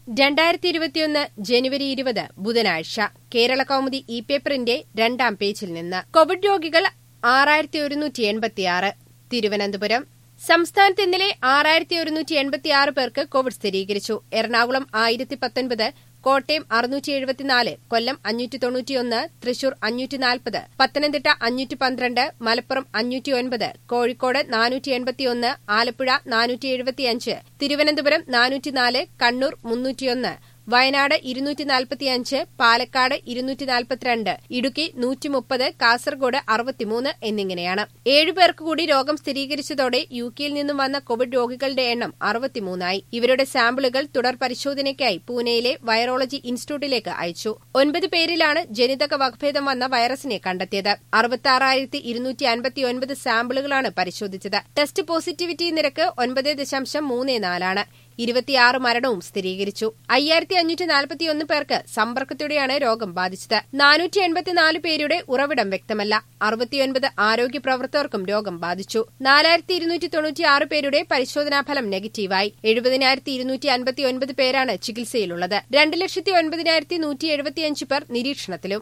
രണ്ടായിരത്തി ഇരുപത്തിയൊന്ന് ജനുവരി ഇരുപത് ബുധനാഴ്ച കേരള കൗമുദി ഇ പേപ്പറിന്റെ രണ്ടാം പേജിൽ നിന്ന് കോവിഡ് രോഗികൾ ആറായിരത്തി ഒരുന്നൂറ്റി എൺപത്തിയാറ് തിരുവനന്തപുരം സംസ്ഥാനത്ത് ഇന്നലെ ആറായിരത്തി ഒരുന്നൂറ്റി എൺപത്തിയാറ് പേർക്ക് കോവിഡ് സ്ഥിരീകരിച്ചു എറണാകുളം ആയിരത്തി പത്തൊൻപത് കോട്ടയം അറുന്നൂറ്റി എഴുപത്തിനാല് കൊല്ലം അഞ്ഞൂറ്റി തൊണ്ണൂറ്റിയൊന്ന് തൃശൂർ അഞ്ഞൂറ്റി നാൽപ്പത് പത്തനംതിട്ട അഞ്ഞൂറ്റി പന്ത്രണ്ട് മലപ്പുറം അഞ്ഞൂറ്റി ഒൻപത് കോഴിക്കോട് നാനൂറ്റി എൺപത്തിയൊന്ന് ആലപ്പുഴ നാനൂറ്റി എഴുപത്തിയഞ്ച് തിരുവനന്തപുരം നാനൂറ്റിനാല് കണ്ണൂർ മുന്നൂറ്റിയൊന്ന് വയനാട് ഇരുന്നൂറ്റി നാൽപ്പത്തിയഞ്ച് പാലക്കാട് ഇരുന്നൂറ്റി നാൽപ്പത്തിരണ്ട് ഇടുക്കി നൂറ്റി മുപ്പത് കാസർഗോഡ് അറുപത്തിമൂന്ന് എന്നിങ്ങനെയാണ് ഏഴുപേർക്ക് കൂടി രോഗം സ്ഥിരീകരിച്ചതോടെ യു കെയിൽ നിന്നും വന്ന കോവിഡ് രോഗികളുടെ എണ്ണം അറുപത്തിമൂന്നായി ഇവരുടെ സാമ്പിളുകൾ തുടർ പരിശോധനയ്ക്കായി പൂനെയിലെ വൈറോളജി ഇൻസ്റ്റിറ്റ്യൂട്ടിലേക്ക് അയച്ചു ഒൻപത് പേരിലാണ് ജനിതക വകഭേദം വന്ന വൈറസിനെ കണ്ടെത്തിയത് അറുപത്തി ഇരുന്നൂറ്റി അൻപത്തിയൊൻപത് സാമ്പിളുകളാണ് പരിശോധിച്ചത് ടെസ്റ്റ് പോസിറ്റിവിറ്റി നിരക്ക് ഒൻപത് ദശാംശം മൂന്ന് നാലാണ് ഇരുപത്തിയാറ് മരണവും സ്ഥിരീകരിച്ചു അയ്യായിരത്തി അഞ്ഞൂറ്റി നാൽപ്പത്തിയൊന്ന് പേർക്ക് സമ്പർക്കത്തോടെയാണ് രോഗം ബാധിച്ചത് നാനൂറ്റി എൺപത്തിനാല് പേരുടെ ഉറവിടം വ്യക്തമല്ല അറുപത്തിയൊൻപത് ആരോഗ്യ പ്രവർത്തകർക്കും രോഗം ബാധിച്ചു നാലായിരത്തി ഇരുന്നൂറ്റി തൊണ്ണൂറ്റിയാറ് പേരുടെ പരിശോധനാഫലം നെഗറ്റീവായി എഴുപതിനായിരത്തി ഇരുന്നൂറ്റി അൻപത്തിയൊൻപത് പേരാണ് ചികിത്സയിലുള്ളത് രണ്ട് ലക്ഷത്തി ഒൻപതിനായിരത്തി നൂറ്റി എഴുപത്തിയഞ്ച് പേർ നിരീക്ഷണത്തിലും